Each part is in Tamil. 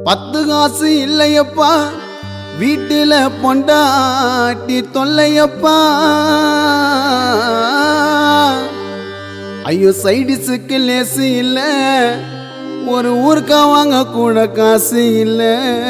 பத்து காசு இல்லையப்பா வீட்டில பொண்டாட்டி தொல்லையப்பா ஐயோ சைடிஸுக்கு லேசு இல்ல ஒரு ஊருக்கா வாங்க கூட காசு இல்ல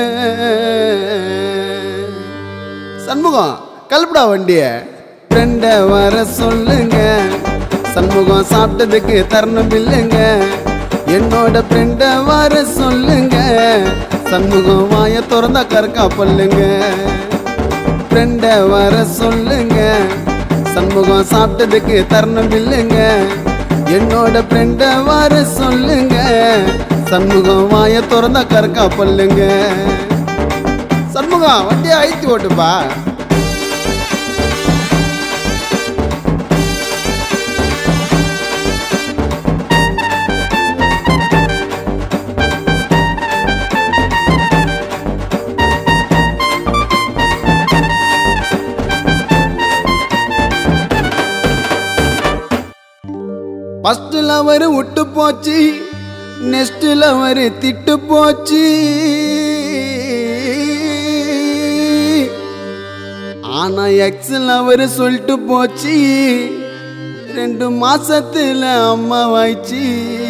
சண்முகம் கல்படா வண்டிய ஃப்ரெண்ட வர சொல்லுங்க சண்முகம் சாப்பிட்டதுக்கு தரணும் இல்லைங்க என்னோட ஃப்ரெண்ட வர சொல்லுங்க சண்முகம் வாய திறந்தா கற்கா பல்லுங்க ஃப்ரெண்ட வர சொல்லுங்க சண்முகம் சாப்பிட்டதுக்கு தரணும் இல்லைங்க என்னோட ஃப்ரெண்ட வர சொல்லுங்க சண்முகம் வாய திறந்தா கற்கா பல்லுங்க சண்முகம் வண்டியை அழுத்தி ஓட்டுப்பா ஃபர்ஸ்ட் லவர் விட்டு போச்சு நெக்ஸ்ட் லவர் திட்டு போச்சு ஆனா எக்ஸ் லவர் சொல்லிட்டு போச்சு ரெண்டு மாசத்துல அம்மா வாய்ச்சி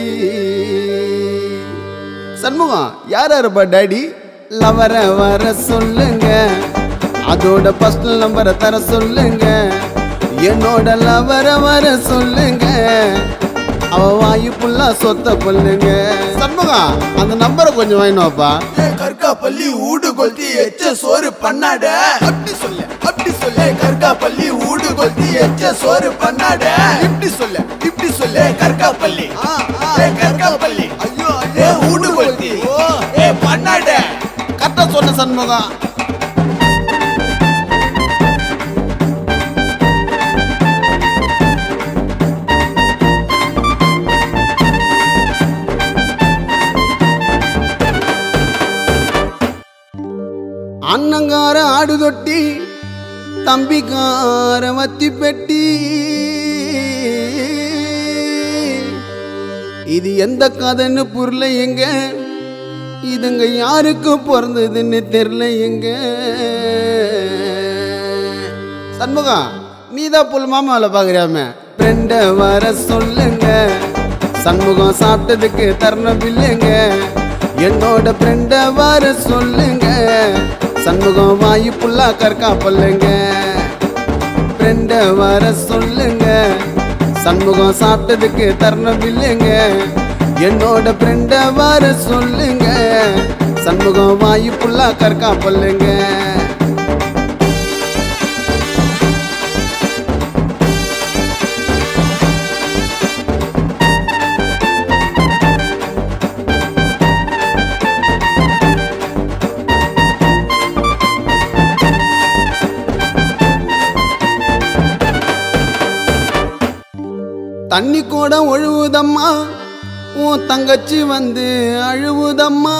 சண்முகம் யார் யாருப்பா டாடி லவரை வர சொல்லுங்க அதோட ஃபர்ஸ்ட் நம்பரை தர சொல்லுங்க என்னோட லவரை வர சொல்லுங்க அவ வாயு புல்லா சொத்த சொல்லுங்க சண்முகம் அந்த நம்பரை கொஞ்சம் வாங்கினோப்பா கற்கா பள்ளி ஊடு கொல்தி எச்ச சோறு பண்ணாட அப்படி சொல்லு அப்படி சொல்லு கற்கா பள்ளி ஊடு கொல்தி எச்ச சோறு பண்ணாட இப்படி சொல்லு இப்படி சொல்லு கற்கா பள்ளி கற்கா பள்ளி ஐயோ ஏ ஊடு கொல்தி ஏ பண்ணாட கரெக்டா சொன்ன சண்முகம் அண்ணங்கார ஆடு தொட்டி தம்பிக்கார வத்தி பெட்டி இது எந்த கதைன்னு புரியல எங்க இதுங்க யாருக்கு பிறந்ததுன்னு தெரியல எங்க சண்முகம் நீதான் புல் மாமாவில் பார்க்குறியாம ஃப்ரெண்ட வர சொல்லுங்க சண்முகம் சாப்பிட்டதுக்கு தரணும் இல்லைங்க என்னோட ஃப்ரெண்ட வர சொல்லுங்க சண்முகம் வாயு புல்லா கற்கா பல்லுங்க ஃப்ரெண்ட வர சொல்லுங்க சண்முகம் சாப்பிட்டதுக்கு தரணும் இல்லைங்க என்னோட ஃப்ரெண்ட வர சொல்லுங்க சண்முகம் வாயு புல்லா கற்கா பல்லுங்க தண்ணி கூட ஒழுவுதம்மா உன் தங்கச்சி வந்து அழுவுதம்மா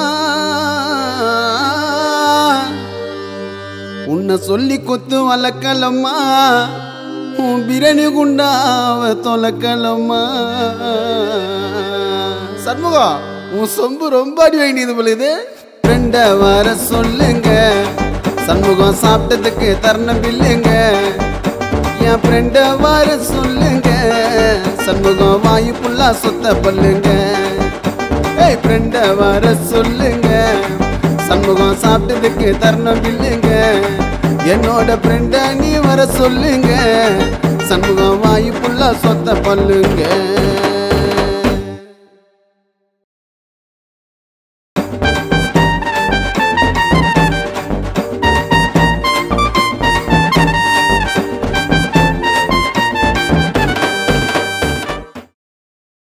உன்னை சொல்லி கொத்து வளர்க்கலம்மா உன் பிரியாணி குண்டாவ தொலைக்கலம்மா சண்முகம் உன் சொம்பு ரொம்ப அடி வேண்டியது பொழுது ஃப்ரெண்ட வர சொல்லுங்க சண்முகம் சாப்பிட்டதுக்கு தரணும் இல்லைங்க என் ஃப்ரெண்ட வர சொல்லுங்க சண்முகம் வாயு புல்லா சொத்த பல்லுங்க ஏய் ஃப்ரெண்ட வர சொல்லுங்க சண்முகம் சாப்பிட்டதுக்கு தரணும் இல்லைங்க என்னோட ஃப்ரெண்ட நீ வர சொல்லுங்க சண்முகம் வாயு புல்லா சொத்த பல்லுங்க